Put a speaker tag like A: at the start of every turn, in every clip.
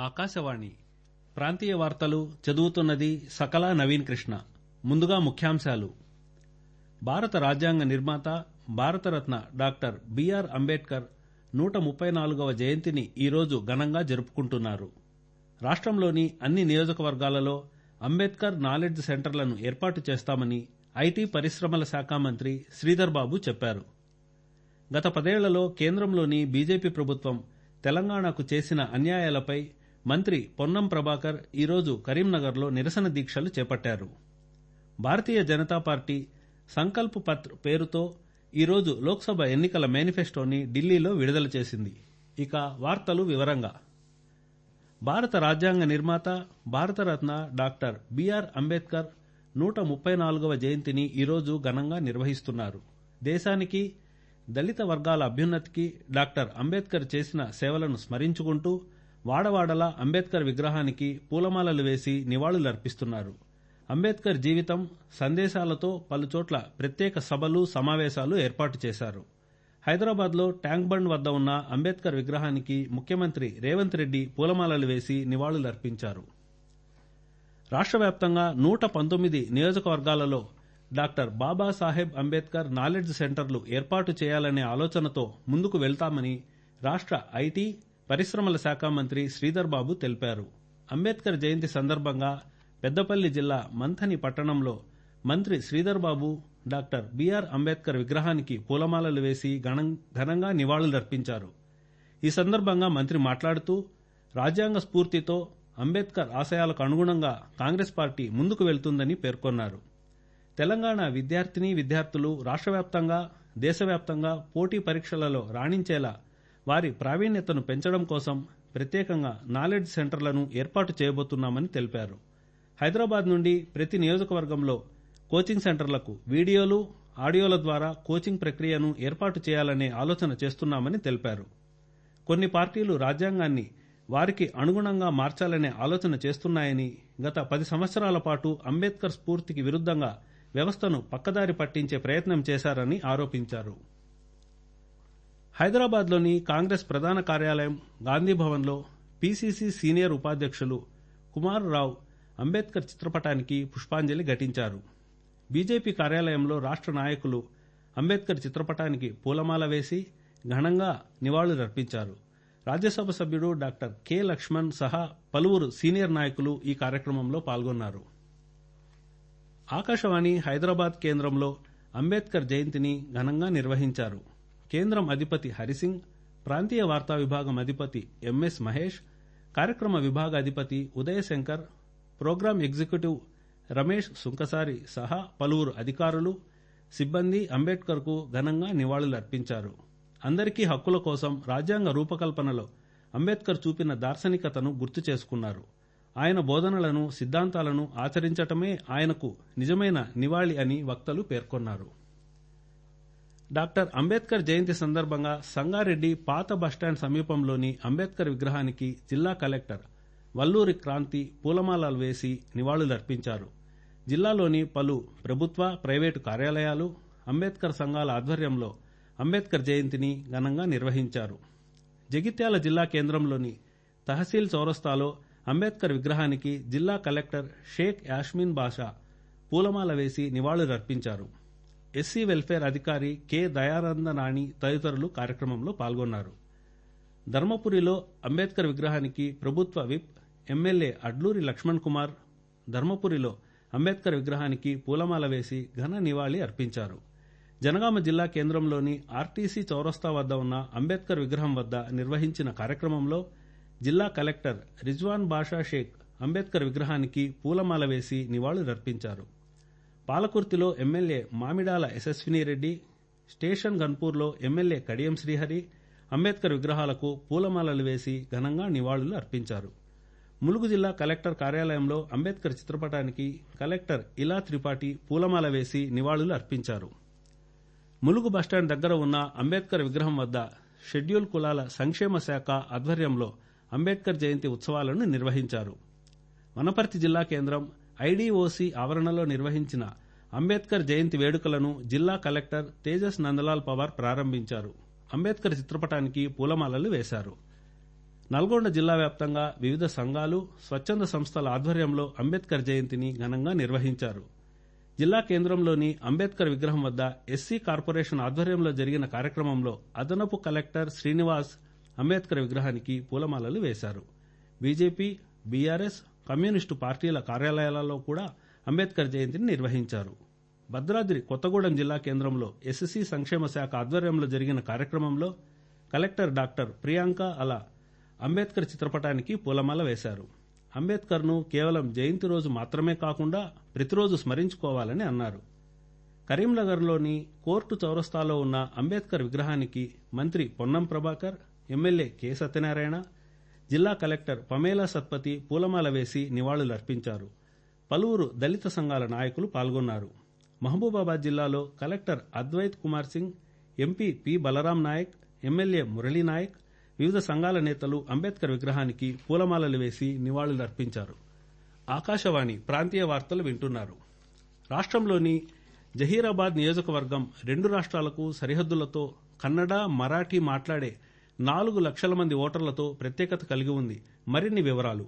A: ఆకాశవాణి ప్రాంతీయ వార్తలు చదువుతున్నది సకలా నవీన్ కృష్ణ ముందుగా ముఖ్యాంశాలు భారత రాజ్యాంగ నిర్మాత భారతరత్న డాక్టర్ బిఆర్ అంబేద్కర్ నూట ముప్పై నాలుగవ జయంతిని ఈరోజు ఘనంగా జరుపుకుంటున్నారు రాష్టంలోని అన్ని నియోజకవర్గాలలో అంబేద్కర్ నాలెడ్జ్ సెంటర్లను ఏర్పాటు చేస్తామని ఐటీ పరిశ్రమల శాఖ మంత్రి శ్రీధర్ బాబు చెప్పారు గత పదేళ్లలో కేంద్రంలోని బీజేపీ ప్రభుత్వం తెలంగాణకు చేసిన అన్యాయాలపై మంత్రి పొన్నం ప్రభాకర్ ఈరోజు కరీంనగర్లో నిరసన దీక్షలు చేపట్టారు భారతీయ జనతా పార్టీ సంకల్ప్ పత్ర్ పేరుతో ఈరోజు లోక్సభ ఎన్నికల మేనిఫెస్టోని ఢిల్లీలో విడుదల చేసింది ఇక వార్తలు వివరంగా భారత రాజ్యాంగ నిర్మాత భారతరత్న డాక్టర్ బిఆర్ అంబేద్కర్ నూట ముప్పై నాలుగవ జయంతిని ఈరోజు ఘనంగా నిర్వహిస్తున్నారు దేశానికి దళిత వర్గాల అభ్యున్నతికి డాక్టర్ అంబేద్కర్ చేసిన సేవలను స్మరించుకుంటూ వాడవాడలా అంబేద్కర్ విగ్రహానికి పూలమాలలు వేసి నివాళులర్పిస్తున్నారు అంబేద్కర్ జీవితం సందేశాలతో పలుచోట్ల ప్రత్యేక సభలు సమావేశాలు ఏర్పాటు చేశారు హైదరాబాద్లో ట్యాంక్ బండ్ వద్ద ఉన్న అంబేద్కర్ విగ్రహానికి ముఖ్యమంత్రి రేవంత్ రెడ్డి పూలమాలలు వేసి నివాళులర్పించారు రాష్ట్ర వ్యాప్తంగా నూట పంతొమ్మిది నియోజకవర్గాలలో డాక్టర్ బాబాసాహెబ్ అంబేద్కర్ నాలెడ్జ్ సెంటర్లు ఏర్పాటు చేయాలనే ఆలోచనతో ముందుకు వెళ్తామని రాష్ట్ర ఐటీ పరిశ్రమల శాఖ మంత్రి శ్రీధర్ బాబు తెలిపారు అంబేద్కర్ జయంతి సందర్భంగా పెద్దపల్లి జిల్లా మంథని పట్టణంలో మంత్రి శ్రీధర్ బాబు డాక్టర్ బిఆర్ అంబేద్కర్ విగ్రహానికి పూలమాలలు వేసి ఘనంగా నివాళులర్పించారు ఈ సందర్భంగా మంత్రి మాట్లాడుతూ రాజ్యాంగ స్ఫూర్తితో అంబేద్కర్ ఆశయాలకు అనుగుణంగా కాంగ్రెస్ పార్టీ ముందుకు వెళ్తుందని పేర్కొన్నారు తెలంగాణ విద్యార్థిని విద్యార్థులు రాష్ట్రవ్యాప్తంగా దేశవ్యాప్తంగా పోటీ పరీక్షలలో రాణించేలా వారి ప్రావీణ్యతను పెంచడం కోసం ప్రత్యేకంగా నాలెడ్జ్ సెంటర్లను ఏర్పాటు చేయబోతున్నామని తెలిపారు హైదరాబాద్ నుండి ప్రతి నియోజకవర్గంలో కోచింగ్ సెంటర్లకు వీడియోలు ఆడియోల ద్వారా కోచింగ్ ప్రక్రియను ఏర్పాటు చేయాలనే ఆలోచన చేస్తున్నామని తెలిపారు కొన్ని పార్టీలు రాజ్యాంగాన్ని వారికి అనుగుణంగా మార్చాలనే ఆలోచన చేస్తున్నాయని గత పది సంవత్సరాల పాటు అంబేద్కర్ స్ఫూర్తికి విరుద్దంగా వ్యవస్థను పక్కదారి పట్టించే ప్రయత్నం చేశారని ఆరోపించారు హైదరాబాద్లోని కాంగ్రెస్ ప్రధాన కార్యాలయం గాంధీభవన్లో పీసీసీ సీనియర్ ఉపాధ్యక్షులు కుమార్ రావు అంబేద్కర్ చిత్రపటానికి పుష్పాంజలి ఘటించారు బీజేపీ కార్యాలయంలో రాష్ట్ర నాయకులు అంబేద్కర్ చిత్రపటానికి పూలమాల వేసి ఘనంగా నివాళులర్పించారు రాజ్యసభ సభ్యుడు డాక్టర్ కె లక్ష్మణ్ సహా పలువురు సీనియర్ నాయకులు ఈ కార్యక్రమంలో పాల్గొన్నారు ఆకాశవాణి హైదరాబాద్ కేంద్రంలో అంబేద్కర్ జయంతిని ఘనంగా నిర్వహించారు కేంద్రం అధిపతి హరిసింగ్ ప్రాంతీయ వార్తా విభాగం అధిపతి ఎంఎస్ మహేష్ కార్యక్రమ విభాగ అధిపతి ఉదయశంకర్ ప్రోగ్రాం ఎగ్జిక్యూటివ్ రమేష్ సుంకసారి సహా పలువురు అధికారులు సిబ్బంది అంబేద్కర్కు ఘనంగా నివాళులర్పించారు అందరికీ హక్కుల కోసం రాజ్యాంగ రూపకల్పనలో అంబేద్కర్ చూపిన దార్శనికతను గుర్తు చేసుకున్నారు ఆయన బోధనలను సిద్ధాంతాలను ఆచరించటమే ఆయనకు నిజమైన నివాళి అని వక్తలు పేర్కొన్నారు డాక్టర్ అంబేద్కర్ జయంతి సందర్భంగా సంగారెడ్డి పాత బస్టాండ్ సమీపంలోని అంబేద్కర్ విగ్రహానికి జిల్లా కలెక్టర్ వల్లూరి క్రాంతి పూలమాలలు వేసి నివాళులర్పించారు జిల్లాలోని పలు ప్రభుత్వ ప్రైవేటు కార్యాలయాలు అంబేద్కర్ సంఘాల ఆధ్వర్యంలో అంబేద్కర్ జయంతిని ఘనంగా నిర్వహించారు జగిత్యాల జిల్లా కేంద్రంలోని తహసీల్ చౌరస్తాలో అంబేద్కర్ విగ్రహానికి జిల్లా కలెక్టర్ షేక్ యాస్మిన్ బాషా పూలమాల వేసి నివాళులర్పించారు ఎస్సీ వెల్ఫేర్ అధికారి కె దయానంద నాని తదితరులు కార్యక్రమంలో పాల్గొన్నారు ధర్మపురిలో అంబేద్కర్ విగ్రహానికి ప్రభుత్వ విప్ ఎమ్మెల్యే అడ్లూరి లక్ష్మణ్ కుమార్ ధర్మపురిలో అంబేద్కర్ విగ్రహానికి పూలమాల వేసి ఘన నివాళి అర్పించారు జనగామ జిల్లా కేంద్రంలోని ఆర్టీసీ చౌరస్తా వద్ద ఉన్న అంబేద్కర్ విగ్రహం వద్ద నిర్వహించిన కార్యక్రమంలో జిల్లా కలెక్టర్ రిజ్వాన్ బాషా షేక్ అంబేద్కర్ విగ్రహానికి పూలమాల వేసి నివాళులర్పించారు పాలకుర్తిలో ఎమ్మెల్యే మామిడాల యశస్వినిరెడ్డి స్టేషన్ గన్పూర్లో ఎమ్మెల్యే కడియం శ్రీహరి అంబేద్కర్ విగ్రహాలకు పూలమాలలు వేసి ఘనంగా నివాళులు అర్పించారు ములుగు జిల్లా కలెక్టర్ కార్యాలయంలో అంబేద్కర్ చిత్రపటానికి కలెక్టర్ ఇలా త్రిపాఠి పూలమాల వేసి నివాళులు అర్పించారు ములుగు బస్టాండ్ దగ్గర ఉన్న అంబేద్కర్ విగ్రహం వద్ద షెడ్యూల్ కులాల సంక్షేమ శాఖ ఆధ్వర్యంలో అంబేద్కర్ జయంతి ఉత్సవాలను నిర్వహించారు వనపర్తి జిల్లా కేంద్రం ఐడీఓసీ ఆవరణలో నిర్వహించిన అంబేద్కర్ జయంతి వేడుకలను జిల్లా కలెక్టర్ తేజస్ నందలాల్ పవార్ ప్రారంభించారు అంబేద్కర్ చిత్రపటానికి పూలమాలలు వేశారు నల్గొండ జిల్లా వ్యాప్తంగా వివిధ సంఘాలు స్వచ్ఛంద సంస్థల ఆధ్వర్యంలో అంబేద్కర్ జయంతిని ఘనంగా నిర్వహించారు జిల్లా కేంద్రంలోని అంబేద్కర్ విగ్రహం వద్ద ఎస్సీ కార్పొరేషన్ ఆధ్వర్యంలో జరిగిన కార్యక్రమంలో అదనపు కలెక్టర్ శ్రీనివాస్ అంబేద్కర్ విగ్రహానికి పూలమాలలు వేశారు బీజేపీ బీఆర్ఎస్ కమ్యూనిస్టు పార్టీల కార్యాలయాలలో కూడా అంబేద్కర్ జయంతిని నిర్వహించారు భద్రాద్రి కొత్తగూడెం జిల్లా కేంద్రంలో ఎస్సీ సంక్షేమ శాఖ ఆధ్వర్యంలో జరిగిన కార్యక్రమంలో కలెక్టర్ డాక్టర్ ప్రియాంక అలా అంబేద్కర్ చిత్రపటానికి పూలమాల వేశారు అంబేద్కర్ను కేవలం జయంతి రోజు మాత్రమే కాకుండా ప్రతిరోజు స్మరించుకోవాలని అన్నారు కరీంనగర్లోని కోర్టు చౌరస్తాలో ఉన్న అంబేద్కర్ విగ్రహానికి మంత్రి పొన్నం ప్రభాకర్ ఎమ్మెల్యే కె సత్యనారాయణ జిల్లా కలెక్టర్ పమేలా సత్పతి పూలమాల వేసి నివాళులర్పించారు పలువురు దళిత సంఘాల నాయకులు పాల్గొన్నారు మహబూబాబాద్ జిల్లాలో collector Advaith Kumar Singh MP P Balram Naik MLA Murali Naik వివిధ సంఘాల నేతలు అంబేద్కర్ విగ్రహానికి పూలమాలలు వేసి నివాళులర్పించారు ఆకాశవాణి ప్రాంతీయ వార్తలు వింటున్నారు రాష్ట్రంలోని జహీరాబాద్ నియోజకవర్గం రెండు రాష్ట్రాలకు సరిహద్దులతో కన్నడ మరాఠీ మాట్లాడే నాలుగు లక్షల మంది ఓటర్లతో ప్రత్యేకత కలిగి ఉంది మరిన్ని వివరాలు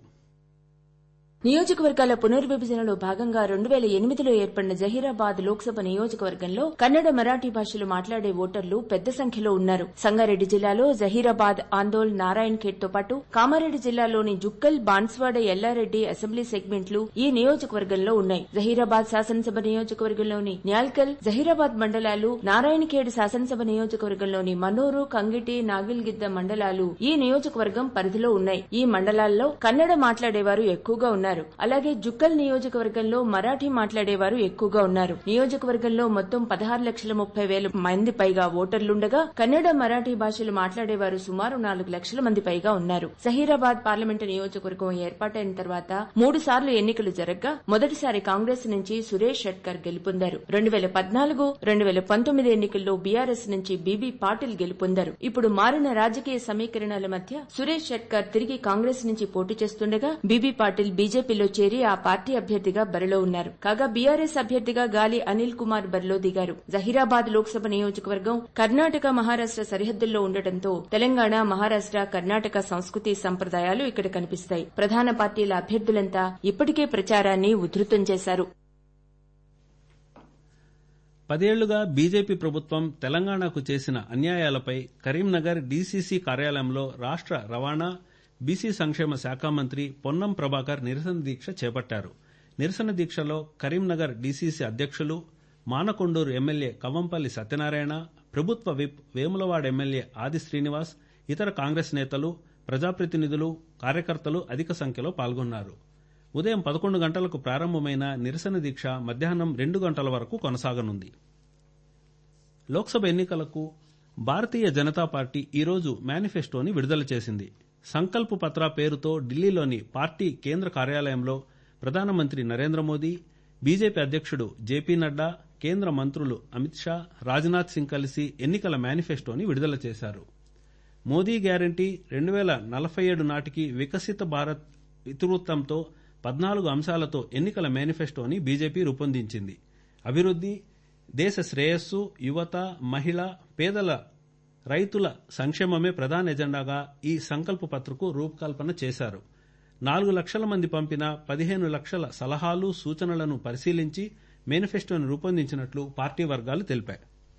B: నియోజకవర్గాల పునర్విభజనలో భాగంగా రెండు వేల ఎనిమిదిలో ఏర్పడిన జహీరాబాద్ లోక్సభ నియోజకవర్గంలో కన్నడ మరాఠీ భాషలు మాట్లాడే ఓటర్లు పెద్ద సంఖ్యలో ఉన్నారు సంగారెడ్డి జిల్లాలో జహీరాబాద్ ఆందోళ్ నారాయణ్ ఖేడ్ తో పాటు కామారెడ్డి జిల్లాలోని జుక్కల్ బాన్స్వాడ ఎల్లారెడ్డి అసెంబ్లీ సెగ్మెంట్లు ఈ నియోజకవర్గంలో ఉన్నాయి జహీరాబాద్ శాసనసభ నియోజకవర్గంలోని న్యాల్కల్ జహీరాబాద్ మండలాలు నారాయణ ఖేడ్ శాసనసభ నియోజకవర్గంలోని మనూరు కంగిటి నాగిల్గిద్ద మండలాలు ఈ నియోజకవర్గం పరిధిలో ఉన్నాయి ఈ మండలాల్లో కన్నడ మాట్లాడేవారు ఎక్కువగా ఉన్నారు అలాగే జుక్కల్ నియోజకవర్గంలో మరాఠీ మాట్లాడేవారు ఎక్కువగా ఉన్నారు నియోజకవర్గంలో మొత్తం పదహారు లక్షల ముప్పై వేల మంది పైగా ఓటర్లుండగా కన్నడ మరాఠీ భాషలు మాట్లాడేవారు సుమారు నాలుగు లక్షల మంది పైగా ఉన్నారు జహీరాబాద్ పార్లమెంటు నియోజకవర్గం ఏర్పాటైన తర్వాత మూడు సార్లు ఎన్నికలు జరగ్గా మొదటిసారి కాంగ్రెస్ నుంచి సురేష్ షెట్కర్ గెలుపొందారు రెండు వేల పద్నాలుగు రెండు వేల పంతొమ్మిది ఎన్నికల్లో బీఆర్ఎస్ నుంచి బీబీ పాటిల్ గెలుపొందారు ఇప్పుడు మారిన రాజకీయ సమీకరణాల మధ్య సురేష్ షెట్కర్ తిరిగి కాంగ్రెస్ నుంచి పోటీ చేస్తుండగా బీబీ పాటిల్ బీజేపీ బీజేపీలో చేరి ఆ పార్టీ అభ్యర్థిగా బరిలో ఉన్నారు కాగా బీఆర్ఎస్ అభ్యర్థిగా గాలి అనిల్ కుమార్ బరిలో దిగారు జహీరాబాద్ లోక్సభ నియోజకవర్గం కర్ణాటక మహారాష్ట సరిహద్దుల్లో ఉండటంతో తెలంగాణ మహారాష్ట కర్ణాటక సంస్కృతి సంప్రదాయాలు ఇక్కడ కనిపిస్తాయి ప్రధాన పార్టీల అభ్యర్థులంతా ఇప్పటికే ప్రచారాన్ని ఉధృతం చేశారు
A: పదేళ్లుగా బీజేపీ ప్రభుత్వం తెలంగాణకు చేసిన అన్యాయాలపై కరీంనగర్ డీసీసీ కార్యాలయంలో రాష్ట రవాణా బీసీ సంక్షేమ శాఖ మంత్రి పొన్నం ప్రభాకర్ నిరసన దీక్ష చేపట్టారు నిరసన దీక్షలో కరీంనగర్ డీసీసీ అధ్యక్షులు మానకొండూరు ఎమ్మెల్యే కవంపల్లి సత్యనారాయణ ప్రభుత్వ విప్ వేములవాడ ఎమ్మెల్యే ఆది శ్రీనివాస్ ఇతర కాంగ్రెస్ నేతలు ప్రజాప్రతినిధులు కార్యకర్తలు అధిక సంఖ్యలో పాల్గొన్నారు ఉదయం పదకొండు గంటలకు ప్రారంభమైన నిరసన దీక్ష మధ్యాహ్నం రెండు గంటల వరకు కొనసాగనుంది లోక్సభ ఎన్నికలకు భారతీయ జనతా పార్టీ ఈరోజు మేనిఫెస్టోని విడుదల చేసింది సంకల్ప్ పత్ర పేరుతో ఢిల్లీలోని పార్టీ కేంద్ర కార్యాలయంలో ప్రధానమంత్రి నరేంద్ర మోదీ బీజేపీ అధ్యక్షుడు జేపీ నడ్డా కేంద్ర మంత్రులు అమిత్ షా రాజ్నాథ్ సింగ్ కలిసి ఎన్నికల మేనిఫెస్టోని విడుదల చేశారు మోదీ గ్యారంటీ రెండు వేల నలభై ఏడు నాటికి వికసిత భారత్ ఇతివృత్తంతో పద్నాలుగు అంశాలతో ఎన్నికల మేనిఫెస్టోని బీజేపీ రూపొందించింది అభివృద్ది దేశ శ్రేయస్సు యువత మహిళ పేదల రైతుల సంక్షేమమే ప్రధాన ఎజెండాగా ఈ సంకల్ప పత్రకు రూపకల్పన చేశారు నాలుగు లక్షల మంది పంపిన పదిహేను లక్షల సలహాలు సూచనలను పరిశీలించి మేనిఫెస్టోను రూపొందించినట్లు పార్టీ వర్గాలు తెలిపాయి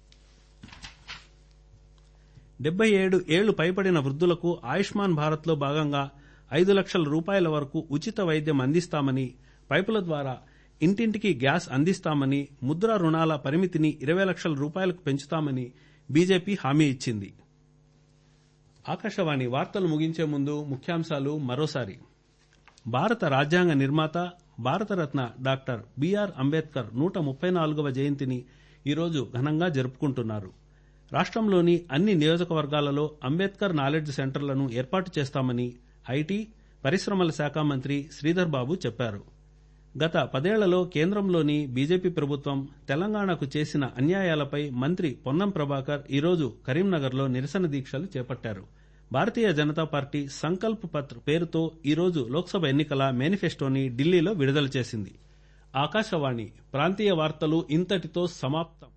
A: డెబ్బై ఏడు ఏళ్లు పైబడిన వృద్ధులకు ఆయుష్మాన్ భారత్లో భాగంగా ఐదు లక్షల రూపాయల వరకు ఉచిత వైద్యం అందిస్తామని పైపుల ద్వారా ఇంటింటికి గ్యాస్ అందిస్తామని ముద్రా రుణాల పరిమితిని ఇరవై లక్షల రూపాయలకు పెంచుతామని బీజేపీ హామీ ఇచ్చింది ఆకాశవాణి వార్తలు ముగించే ముందు ముఖ్యాంశాలు మరోసారి భారత రాజ్యాంగ నిర్మాత భారతరత్న డాక్టర్ బీఆర్ అంబేద్కర్ నూట ముప్పై నాలుగవ జయంతిని ఈరోజు ఘనంగా జరుపుకుంటున్నారు రాష్ట్రంలోని అన్ని నియోజకవర్గాలలో అంబేద్కర్ నాలెడ్జ్ సెంటర్లను ఏర్పాటు చేస్తామని ఐటీ పరిశ్రమల శాఖ మంత్రి శ్రీధర్ బాబు చెప్పారు గత పదేళ్లలో కేంద్రంలోని బీజేపీ ప్రభుత్వం తెలంగాణకు చేసిన అన్యాయాలపై మంత్రి పొన్నం ప్రభాకర్ ఈరోజు కరీంనగర్లో నిరసన దీక్షలు చేపట్టారు భారతీయ జనతా పార్టీ సంకల్ప్ పత్ర పేరుతో ఈరోజు లోక్సభ ఎన్నికల మేనిఫెస్టోని ఢిల్లీలో విడుదల చేసింది ఆకాశవాణి ప్రాంతీయ వార్తలు ఇంతటితో సమాప్తం